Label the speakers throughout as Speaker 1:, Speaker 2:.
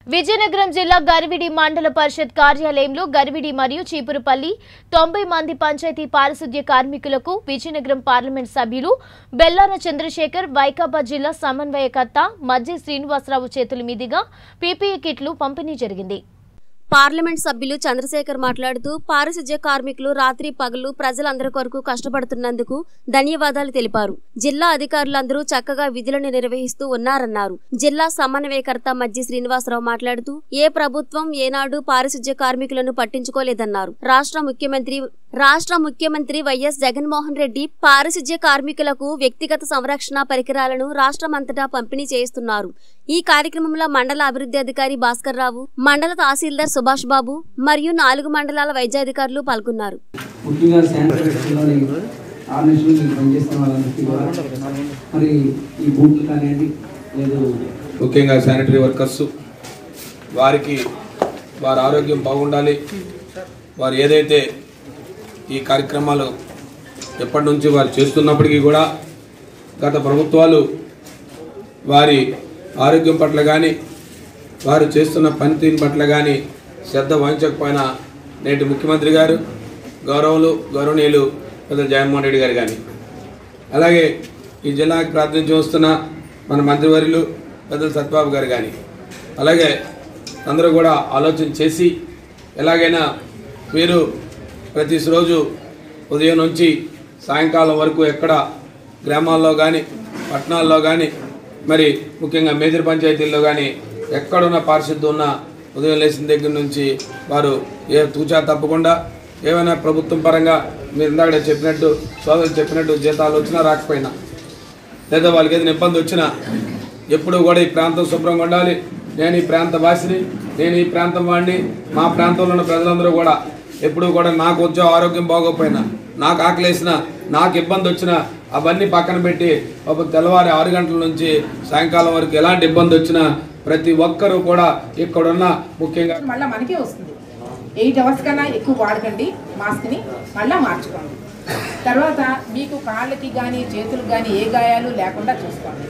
Speaker 1: విజయనగరం జిల్లా గరివిడి మండల పరిషత్ కార్యాలయంలో గరివిడి మరియు చీపురుపల్లి తొంభై మంది పంచాయతీ పారిశుద్ధ్య కార్మికులకు విజయనగరం పార్లమెంట్ సభ్యులు బెల్లాన చంద్రశేఖర్ వైకాపా జిల్లా సమన్వయకర్త మజ్జి శ్రీనివాసరావు చేతుల మీదుగా పీపీఈ కిట్లు పంపిణీ జరిగింది
Speaker 2: పార్లమెంట్ సభ్యులు చంద్రశేఖర్ మాట్లాడుతూ పారిశుధ్య కార్మికులు రాత్రి పగలు ప్రజలందరి కొరకు కష్టపడుతున్నందుకు ధన్యవాదాలు తెలిపారు జిల్లా అధికారులందరూ చక్కగా విధులను నిర్వహిస్తూ ఉన్నారన్నారు జిల్లా సమన్వయకర్త మజ్జి శ్రీనివాసరావు మాట్లాడుతూ ఏ ప్రభుత్వం ఏనాడు పారిశుధ్య కార్మికులను పట్టించుకోలేదన్నారు రాష్ట్ర ముఖ్యమంత్రి రాష్ట్ర ముఖ్యమంత్రి వైఎస్ జగన్మోహన్ రెడ్డి పారిశుధ్య కార్మికులకు వ్యక్తిగత సంరక్షణ పరికరాలను రాష్ట్రమంతటా పంపిణీ చేస్తున్నారు ఈ కార్యక్రమంలో మండల అభివృద్ధి అధికారి భాస్కర్ రావు మండల తహసీల్దార్ సుభాష్ బాబు మరియు నాలుగు మండలాల వైద్యాధికారులు పాల్గొన్నారు
Speaker 3: ముఖ్యంగా శానిటైజేషన్లోని ఆర్గనైజేషన్ పనిచేస్తున్న వాళ్ళందరికీ కూడా మరి ఈ బూట్లు కానివ్వండి లేదు
Speaker 4: ముఖ్యంగా శానిటరీ వర్కర్స్ వారికి వారి ఆరోగ్యం బాగుండాలి వారు ఏదైతే ఈ కార్యక్రమాలు ఎప్పటి నుంచి వారు చేస్తున్నప్పటికీ కూడా గత ప్రభుత్వాలు వారి ఆరోగ్యం పట్ల కానీ వారు చేస్తున్న పనితీరు పట్ల కానీ శ్రద్ధ వహించకపోయినా నేటి ముఖ్యమంత్రి గారు గౌరవులు గౌరవనీయులు పెద్ద జగన్మోహన్ రెడ్డి గారు కానీ అలాగే ఈ జిల్లాకి ప్రాతినిధ్యం వస్తున్న మన మంత్రివర్యులు పెద్దల సత్బాబు గారు కానీ అలాగే అందరూ కూడా ఆలోచన చేసి ఎలాగైనా మీరు ప్రతి రోజు ఉదయం నుంచి సాయంకాలం వరకు ఎక్కడ గ్రామాల్లో కానీ పట్టణాల్లో కానీ మరి ముఖ్యంగా మేజర్ పంచాయతీల్లో కానీ ఎక్కడున్న పారిశుద్ధి ఉన్న ఉదయం లేచిన దగ్గర నుంచి వారు ఏ తూచా తప్పకుండా ఏమైనా ప్రభుత్వం పరంగా మీరు ఇందాక చెప్పినట్టు సోదరు చెప్పినట్టు జీతాలు వచ్చినా రాకపోయినా లేదా వాళ్ళకి ఏదైనా ఇబ్బంది వచ్చినా ఎప్పుడు కూడా ఈ ప్రాంతం శుభ్రంగా ఉండాలి నేను ఈ ప్రాంత వాసిని నేను ఈ ప్రాంతం వాడిని మా ప్రాంతంలో ఉన్న ప్రజలందరూ కూడా ఎప్పుడు కూడా నాకు వచ్చే ఆరోగ్యం బాగోకపోయినా నాకు ఆకలేసిన నాకు ఇబ్బంది వచ్చినా అవన్నీ పక్కన పెట్టి ఒక తెల్లవారి ఆరు గంటల నుంచి సాయంకాలం వరకు ఎలాంటి ఇబ్బంది వచ్చినా ప్రతి ఒక్కరూ కూడా ఇక్కడున్న ముఖ్యంగా
Speaker 5: మళ్ళీ మనకే వస్తుంది ఎయిట్ అవర్స్ కన్నా ఎక్కువ వాడకండి మాస్క్ని మళ్ళీ మార్చుకోండి తర్వాత మీకు కాళ్ళకి కానీ చేతులకు కానీ ఏ గాయాలు లేకుండా చూసుకోండి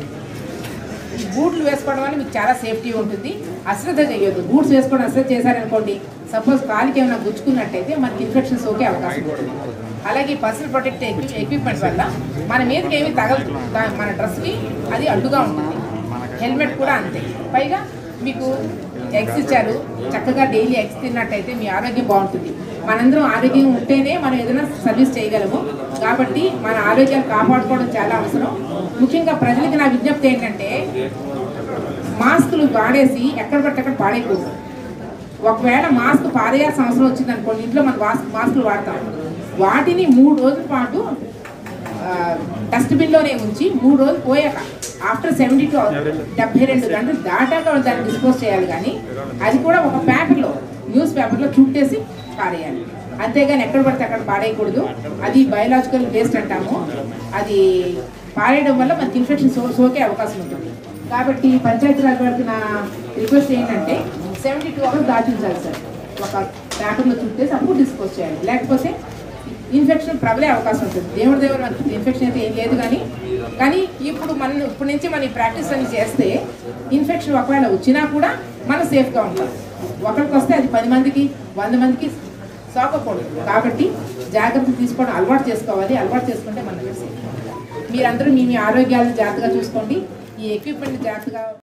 Speaker 5: ఈ బూట్లు వేసుకోవడం వల్ల మీకు చాలా సేఫ్టీ ఉంటుంది అశ్రద్ధ చేయొద్దు బూట్స్ వేసుకోవడం అశ్రద్ధ చేశారనుకోండి సపోజ్ కాలికి ఏమైనా గుచ్చుకున్నట్టయితే మనకి ఇన్ఫెక్షన్ సోకే అవకాశం ఉంటుంది అలాగే పర్సనల్ ప్రొటెక్ట్ ఎక్విప్మెంట్ వల్ల మన మీదకి ఏమి తగలదు దా- మన డ్రెస్కి అది అడ్డుగా ఉంటుంది హెల్మెట్ కూడా అంతే పైగా మీకు ఎగ్స్ ఇచ్చారు చక్కగా డైలీ ఎగ్స్ తిన్నట్టయితే మీ ఆరోగ్యం బాగుంటుంది మనందరం ఆరోగ్యం ఉంటేనే మనం ఏదైనా సర్వీస్ చేయగలము కాబట్టి మన ఆరోగ్యాన్ని కాపాడుకోవడం చాలా అవసరం ముఖ్యంగా ప్రజలకి నా విజ్ఞప్తి ఏంటంటే మాస్కులు వాడేసి ఎక్కడ పడితే అక్కడ పాడైపోతుంది ఒకవేళ మాస్క్ పారేయాల్సిన అవసరం వచ్చింది అనుకోండి ఇంట్లో మనం మాస్క్ మాస్కులు వాడతాం వాటిని మూడు రోజుల పాటు డస్ట్బిన్లోనే ఉంచి మూడు రోజులు పోయాక ఆఫ్టర్ సెవెంటీ టు డెబ్బై రెండు గంటలు దాటాక దాన్ని డిస్పోజ్ చేయాలి కానీ అది కూడా ఒక పేపర్లో న్యూస్ పేపర్లో చుట్టేసి పారేయాలి అంతేగాని ఎక్కడ పడితే అక్కడ పాడేయకూడదు అది బయలాజికల్ వేస్ట్ అంటాము అది పారేయడం వల్ల మనకి ఇన్ఫెక్షన్ సో సోకే అవకాశం ఉంటుంది కాబట్టి పంచాయతీరాజ్ వారికి నా రిక్వెస్ట్ ఏంటంటే సెవెంటీ టూ అవర్స్ దాటించాలి సార్ ఒక పేపర్లో చుట్టేసి అప్పుడు డిస్పోజ్ చేయాలి లేకపోతే ఇన్ఫెక్షన్ ప్రబలే అవకాశం ఉంటుంది దేవుడి దేవుడు మనకి ఇన్ఫెక్షన్ అయితే ఏం లేదు కానీ కానీ ఇప్పుడు మనం ఇప్పటి నుంచి మనం ఈ ప్రాక్టీస్ అని చేస్తే ఇన్ఫెక్షన్ ఒకవేళ వచ్చినా కూడా మనం సేఫ్గా ఉంటాం ఒకరికి వస్తే అది పది మందికి వంద మందికి సోకకూడదు కాబట్టి జాగ్రత్త తీసుకోవడం అలవాటు చేసుకోవాలి అలవాటు చేసుకుంటే మనం సేఫ్ మీరందరూ మీ మీ ఆరోగ్యాలను జాగ్రత్తగా చూసుకోండి ఈ ఎక్విప్మెంట్ జాగ్రత్తగా